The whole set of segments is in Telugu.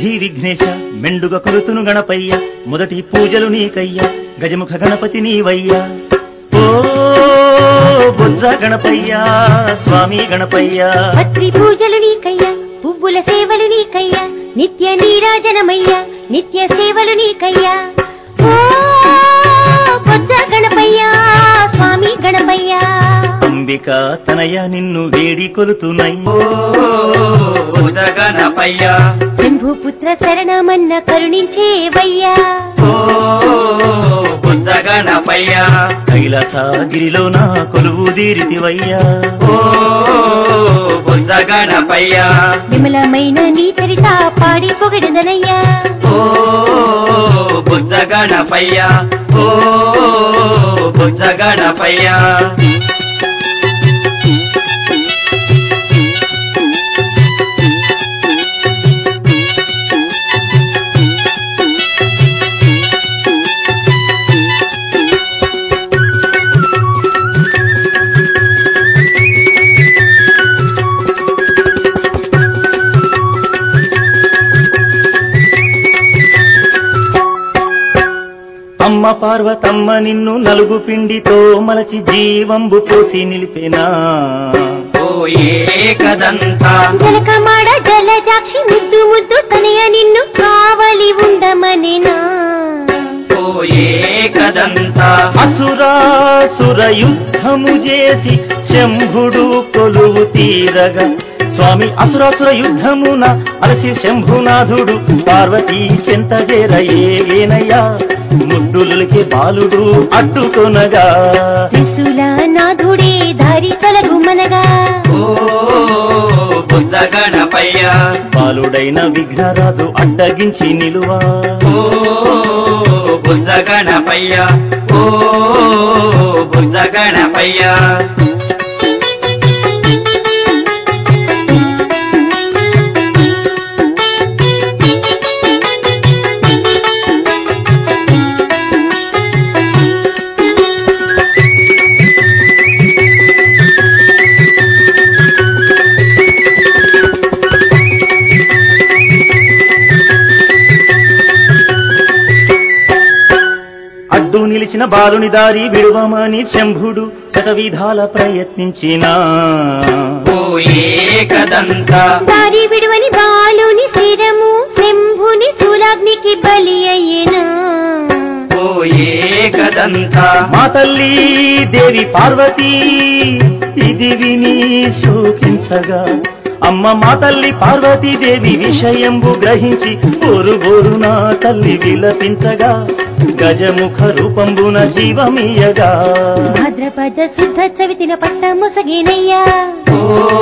సిద్ధి విఘ్నేశ మెండుగ కొలుతును గణపయ్య మొదటి పూజలు నీకయ్య గజముఖ గణపతి నీవయ్యా ఓ బుజ్జ గణపయ్య స్వామి గణపయ్య పత్రి పూజలు నీకయ్యా పువ్వుల సేవలు నీకయ్యా నిత్య నీరాజనమయ్యా నిత్య సేవలు నీకయ్యా ఓ బొజ్జ గణపయ్యా స్వామి గణపయ్యా అంబిక తనయ నిన్ను వేడి కొలుతునయ్య భుజగణపయ్య శంభుపుత్ర శరణమన్న కరుణించేవయ్యా ఓ భుజగణపయ్య కైలాసగిరిలో నా కొలువు దీరితివయ్యా ఓ భుజగణపయ్య విమలమైన నీ చరిత పాడి పొగడదనయ్యా ఓ భుజగణపయ్య ఓ భుజగణపయ్య అమ్మ పార్వతమ్మ నిన్ను నలుగు పిండితో మలచి జీవంబు పోసి నిలిపెనా ఓ ఏకదంత జలకమాడ జలజాక్షి ముద్దు ముద్దు తనయ నిన్ను కావలి ఉండమనేనా ఓ ఏకదంత అసురాసుర యుద్ధము చేసి శంభుడు కొలువు తీరగా స్వామి అసురాసుర యుద్ధమున అలసి శంభునాథుడు పార్వతీ చెంత చేరయేనయ్యా ముద్దులకి బాలుడు అడ్డుకొనగా త్రిశూల నాథుడే దారి తొలగుమనగా ఓ భుజగణపయ్య బాలుడైన విఘ్నరాజు అడ్డగించి నిలువా ఓ భుజగణపయ్య ఓ భుజగణపయ్య అడ్డు నిలిచిన బాలుని దారి విడువమని శంభుడు శతవిధాల ప్రయత్నించినా ఓ ఏకదంత దారి విడువని బాలుని శిరము శంభుని శూలాగ్నికి బలి అయ్యేనా ఓ ఏకదంత మా తల్లి దేవి పార్వతీ ఇది విని శోకించగా అమ్మ మా తల్లి పార్వతీదేవి విషయంబు గ్రహించి బోరు బోరు నా తల్లి విలపించగా గజముఖ రూపంబున జీవమీయగా భాద్రపద శుద్ధ చవితిన పట్ట ముసగేనయ్యా ఓ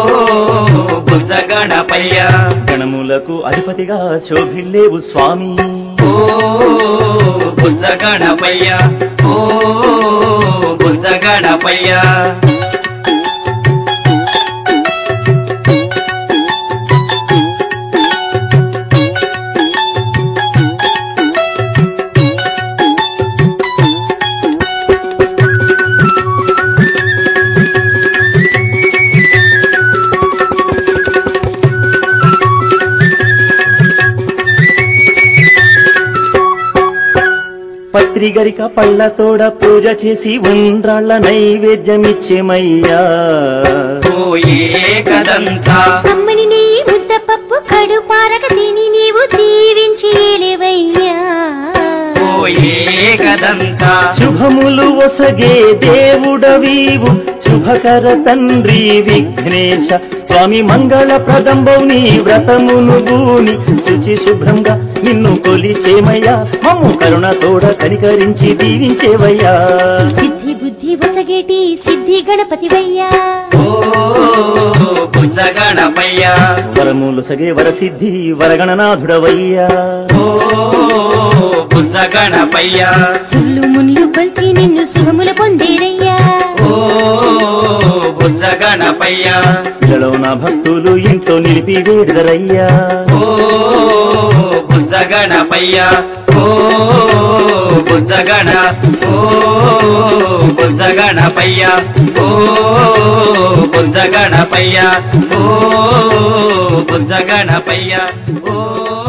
భుజగణపయ్య గణములకు అధిపతిగా శోభిల్లేవు స్వామి ఓ భుజగణపయ్య ఓ భుజగణపయ్య పత్రిగరిక పళ్ళతోడ పూజ చేసి ఉండ్రాళ్ళ నైవేద్యమిచ్చేమయ్యా ఓ ఏకదంత అమ్మని నీ ముద్ద పప్పు కడు పారక తిని నీవు దీవించి ఏలేవయ్యా ఓ ఏకదంత శుభములు ఒసగే దేవుడవీవు శుభకర తండ్రి విఘ్నేశ స్వామి మంగళ ప్రదంబం నీ వ్రతమును గూని శుచి శుభ్రంగా నిన్ను కొలిచేమయ్యా మమ్ము కరుణ తోడ కనికరించి దీవించేవయ్యా సిద్ధి బుద్ధి వసగేటి సిద్ధి గణపతివయ్యా ఓ భుజగణపయ్య వరములు సగే వరసిద్ధి వరగణనాథుడవయ్యా ఓ భుజగణపయ్య సుళ్ళు ముళ్ళు కొల్చి నిన్ను శుభముల పొందేరయ్యా ఓ భుజగణపయ్య ఇలలో నా భక్తులు ఇంట్లో నిలిపి వేడుదరయ్యా ఓ భుజగణపయ్య ఓ భుజగణ ఓ భుజగణపయ్య ఓ భుజగణపయ్య ఓ భుజగణపయ్య ఓ